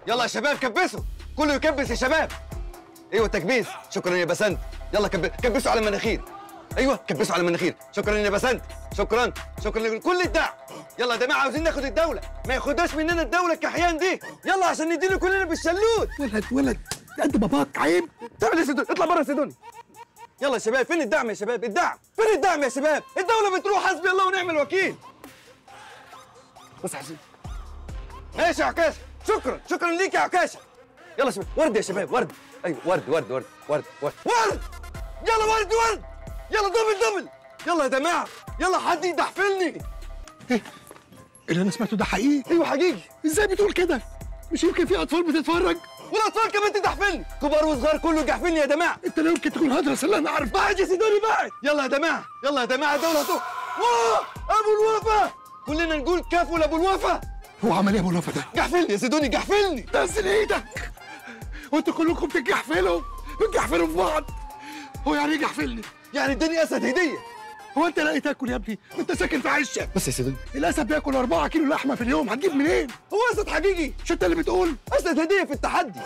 يلا يا شباب كبسوا كله يكبس يا شباب ايوه تكبيس شكرا يا بسنت يلا كب... كبسوا على المناخير ايوه كبسوا على المناخير شكرا يا بسنت شكرا شكرا كل الدعم يلا يا جماعه عاوزين ناخد الدوله ما ياخدهاش مننا الدوله الكحيان دي يلا عشان نديله كلنا بالشلوت ولد ولد قد باباك عيب تعمل ايه سيدوني اطلع بره سيدوني يلا يا شباب فين الدعم يا شباب الدعم فين الدعم يا شباب الدوله بتروح حسبي الله ونعم الوكيل بص يا حسين ماشي يا عكاشه شكرا شكرا ليك يا عكاشه يلا يا شباب ورد يا شباب ورد ايوه ورد ورد ورد ورد ورد ورد يلا ورد ورد يلا دبل دبل يلا يا جماعه يلا حد يدحفلني اللي انا سمعته ده حقيقي ايوه حقيقي ازاي بتقول كده مش يمكن في اطفال بتتفرج والاطفال كمان تدحفلني كبار وصغار كله يدحفلني يا جماعه انت لا يمكن تكون هدرس اللي انا عارف بعد يا سيدوني بعد يلا يا جماعه يلا يا جماعه الدوله هتقف واه ابو الوفا كلنا نقول كفو لابو الوفا هو عمل ايه ابو الوفا ده جحفلني يا سيدوني جحفلني نزل ايدك وانتوا كلكم بتجحفلوا بتجحفلوا في بعض هو يعني ايه جحفلني يعني اداني اسد هديه هو انت لاقي تاكل يا ابني انت ساكن في عشه بس يا سيدوني الاسد بياكل 4 كيلو لحمه في اليوم هتجيب منين هو اسد حقيقي مش انت اللي بتقول اسد هديه في التحدي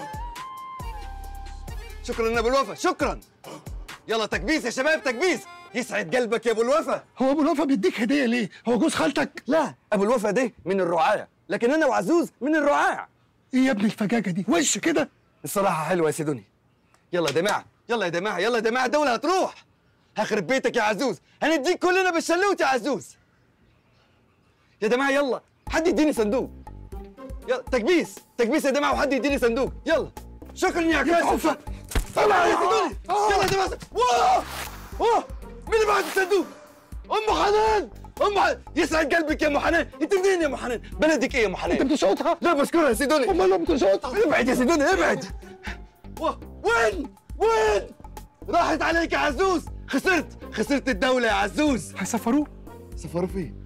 شكرا يا ابو الوفا شكرا يلا تكبيس يا شباب تكبيس يسعد قلبك يا ابو الوفا هو ابو الوفا بيديك هديه ليه هو جوز خالتك لا ابو الوفا ده من الرعاة لكن انا وعزوز من الرعاع ايه يا ابني الفجاجه دي وش كده الصراحه حلوه يا سيدوني يلا يا جماعه يلا يا جماعه يلا يا جماعه الدوله هتروح هخرب بيتك يا عزوز هنديك كلنا بالشلوت يا عزوز يا جماعه يلا حد يديني صندوق يلا تكبيس تكبيس يا جماعه وحد يديني صندوق يلا شكرا يا عكاشه عفا. طلع يا سيدوني يلا يا جماعه واه واه مين اللي بعت الصندوق ام حنان ام حنان يسعد قلبك يا ام حنان انت منين يا ام حنان بلدك ايه يا ام انت حنان بتشوطها لا بشكرها يا سيدوني امال لو بتشوطها ابعد يا سيدوني ابعد و- وين وين راحت عليك يا عزوز خسرت خسرت الدولة يا عزوز هيسفروه سفروا فين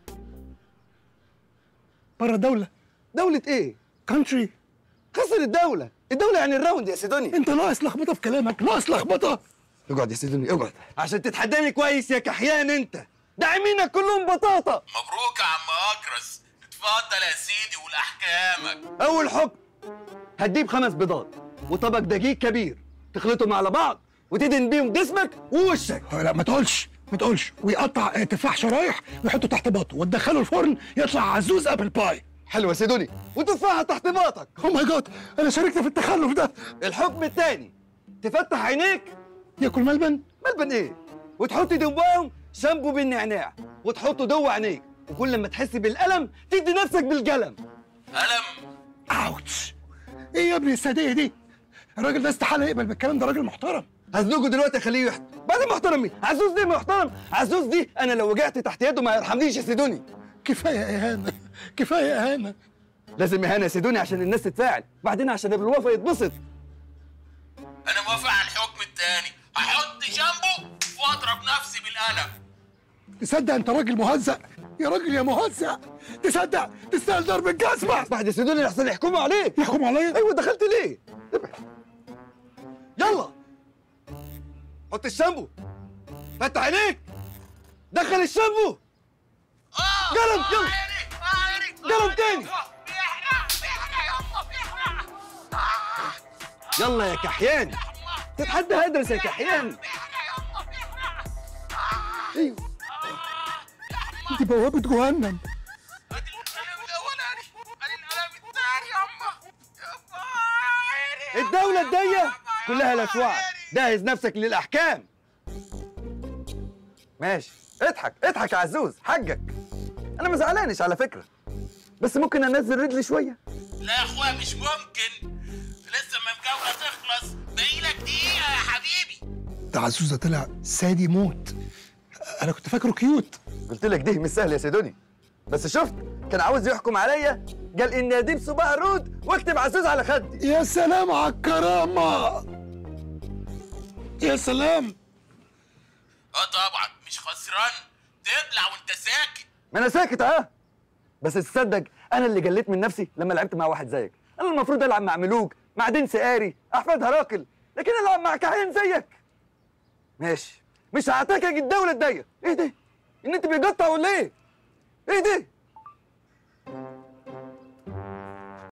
بره الدوله دولة ايه كونتري خسر الدولة الدولة يعني الراوند يا سيدوني انت ناقص لخبطه في كلامك ناقص لخبطه اقعد يا سيدوني اقعد عشان تتحداني كويس يا كحيان انت داعمينك كلهم بطاطا مبروك يا عم اكرس اتفضل يا سيدي قول احكامك اول حكم هتجيب خمس بيضات وطبق دقيق كبير تخلطهم على بعض وتدهن بيهم جسمك ووشك لا ما تقولش ما تقولش ويقطع آه، تفاح شرايح ويحطه تحت باطه وتدخله الفرن يطلع عزوز ابل باي حلو يا سيدوني وتفاحة تحت باطك او ماي جاد انا شاركت في التخلف ده الحكم الثاني تفتح عينيك ياكل ملبن ملبن ايه وتحط جواهم شامبو بالنعناع وتحطه جوه عينيك وكل ما تحس بالالم تدي نفسك بالقلم قلم اوتش ايه يا ابني الساديه دي الراجل ده استحاله يقبل بالكلام ده راجل محترم هزنقه دلوقتي اخليه يحت بعدين محترم مين عزوز دي محترم عزوز دي انا لو وجعت تحت يده ما يرحمنيش يا سيدوني كفايه اهانه كفايه اهانه لازم اهانه يا سيدوني عشان الناس تتفاعل بعدين عشان ابو الوفا يتبسط انا موافق على الحكم التاني هحط شامبو واضرب نفسي بالقلم تصدق انت راجل مهزأ يا راجل يا مهزأ تصدق تستاهل ضرب الجزمه بعد يا سيدوني احسن يحكموا عليك يحكم عليا ايوه دخلت ليه ابعد. يلا حط الشامبو فتح عينيك دخل الشامبو اه قلم، آه، يلا. عيني، آه، عيني، قلم آه، تاني. آه، بيحرق بيحرق يا الله بيحرق آه، يلا يا كحيان تتحدى هدرس يا كحيان بيحرق يا الله بيحرق ايوه دي بوابه جهنم ادي القلم الاولاني ادي القلم الثاني يا اما يابا عيني، الدولة الجاية يابا، كلها يابا، لشوعك عيني. جهز نفسك للأحكام ماشي اضحك اضحك يا عزوز حقك أنا ما زعلانش على فكرة بس ممكن أنزل رجلي شوية لا يا اخويا مش ممكن لسه ما الجولة تخلص باقيلك دقيقة يا حبيبي ده عزوزه طلع سادي موت انا كنت فاكره كيوت قلت لك دي مش سهل يا سيدوني بس شفت كان عاوز يحكم عليا قال إني أجيب صباع رود واكتب عزوز على خدي يا سلام على الكرامه يا سلام اه طبعا مش خسران تبلع وانت ساكت ما أنا ساكت أهو بس تصدق أنا اللي جليت من نفسي لما لعبت مع واحد زيك أنا المفروض ألعب مع ملوك مع دين سقاري أحفاد هراقل لكن ألعب مع كاهن زيك ماشي مش هعتكك الدولة الضيقة إيه ده؟ إن أنت بيقطع ولا إيه؟ إيه ده؟